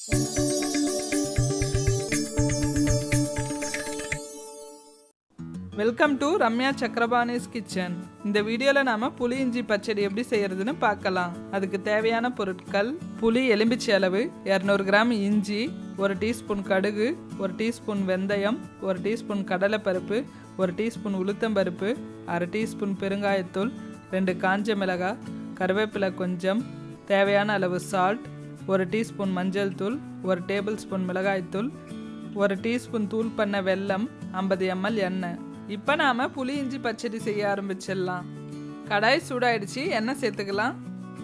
welcome to Ramya Chakrapani's kitchen இந்த வீடியோவில் நாம் புளி இஞ்சி பச்சடி எப்படி செய்யறதுன்னு பார்க்கலாம் அதுக்கு தேவையான பொருட்கள் புளி எலும்பிச்சை அளவு இரநூறு கிராம் இஞ்சி ஒரு டீஸ்பூன் கடுகு ஒரு டீஸ்பூன் வெந்தயம் ஒரு டீஸ்பூன் கடலைப்பருப்பு ஒரு டீஸ்பூன் உளுத்தம்பருப்பு அரை டீஸ்பூன் பெருங்காயத்தூள் ரெண்டு காஞ்ச மிளகாய் கருவேப்பிலை கொஞ்சம் தேவையான அளவு சால்ட் ஒரு டீஸ்பூன் மஞ்சள் தூள் ஒரு டேபிள் ஸ்பூன் மிளகாய்த்தூள் ஒரு டீஸ்பூன் தூள் பண்ண வெல்லம் ஐம்பது எம்எல் எண்ணெய் இப்போ நாம் புளி இஞ்சி பச்சடி செய்ய ஆரம்பிச்சிடலாம் கடாய் சூடாயிடுச்சு எண்ணெய் சேர்த்துக்கலாம்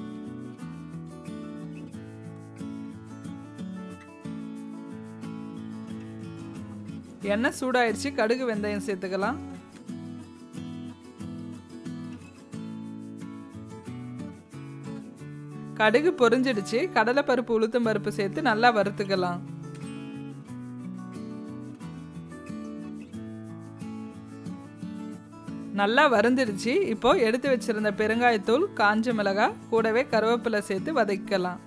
எண்ணெய் சூடாயிடுச்சு கடுகு வெந்தயம் சேர்த்துக்கலாம் கடுகு பொரிஞ்சிடுச்சு கடலைப்பருப்பு உளுத்தம் பருப்பு சேர்த்து நல்லா வறுத்துக்கலாம் நல்லா வறுந்துடுச்சு இப்போ எடுத்து வச்சிருந்த பெருங்காயத்தூள் காஞ்ச மிளகாய் கூடவே கருவேப்பிலை சேர்த்து வதக்கலாம்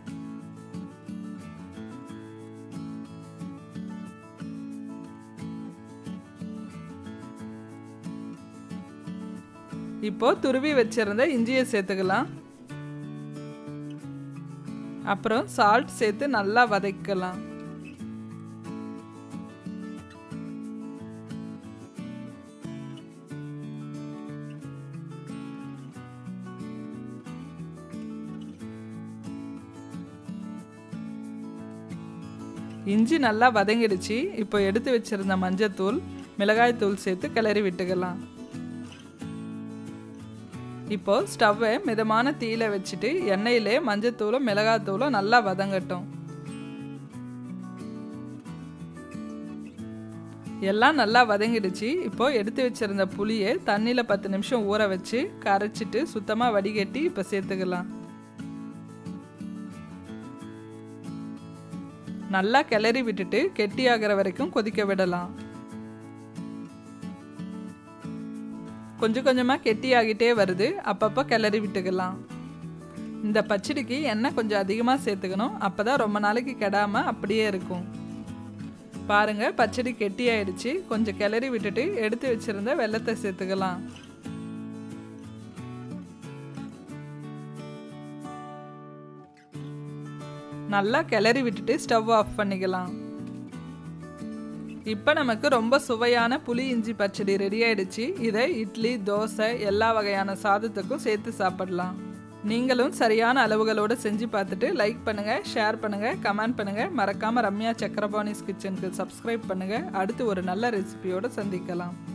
இப்போ துருவி வச்சிருந்த இஞ்சியை சேர்த்துக்கலாம் அப்புறம் சால்ட் சேர்த்து நல்லா வதக்கலாம் இஞ்சி நல்லா வதங்கிடுச்சு இப்போ எடுத்து வச்சிருந்த மஞ்சத்தூள் மிளகாய் தூள் சேர்த்து கிளறி விட்டுக்கலாம் இப்போ ஸ்டவ்வை மிதமான தீயில வச்சுட்டு எண்ணெயிலே மஞ்சத்தூளும் மிளகாத்தூளும் நல்லா வதங்கட்டும் எல்லாம் நல்லா வதங்கிடுச்சு இப்போ எடுத்து வச்சிருந்த புளியை தண்ணியில் பத்து நிமிஷம் ஊற வச்சு கரைச்சிட்டு சுத்தமாக வடிகட்டி இப்போ சேர்த்துக்கலாம் நல்லா கிளறி விட்டுட்டு கெட்டியாகிற வரைக்கும் கொதிக்க விடலாம் கொஞ்சம் கொஞ்சமாக கெட்டியாகிட்டே வருது அப்பப்போ கிளறி விட்டுக்கலாம் இந்த பச்சடிக்கு எண்ணெய் கொஞ்சம் அதிகமாக சேர்த்துக்கணும் அப்போ தான் ரொம்ப நாளைக்கு கெடாமல் அப்படியே இருக்கும் பாருங்கள் பச்சடி கெட்டியாயிடுச்சு கொஞ்சம் கிளறி விட்டுட்டு எடுத்து வச்சுருந்த வெள்ளத்தை சேர்த்துக்கலாம் நல்லா கிளறி விட்டுட்டு ஸ்டவ் ஆஃப் பண்ணிக்கலாம் இப்போ நமக்கு ரொம்ப சுவையான புளி இஞ்சி பச்சடி ரெடி ஆயிடுச்சு இதை இட்லி தோசை எல்லா வகையான சாதத்துக்கும் சேர்த்து சாப்பிடலாம் நீங்களும் சரியான அளவுகளோடு செஞ்சு பார்த்துட்டு லைக் பண்ணுங்கள் ஷேர் பண்ணுங்கள் கமெண்ட் பண்ணுங்கள் மறக்காமல் ரம்யா சக்கரபாணிஸ் கிச்சனுக்கு சப்ஸ்கிரைப் பண்ணுங்கள் அடுத்து ஒரு நல்ல ரெசிபியோடு சந்திக்கலாம்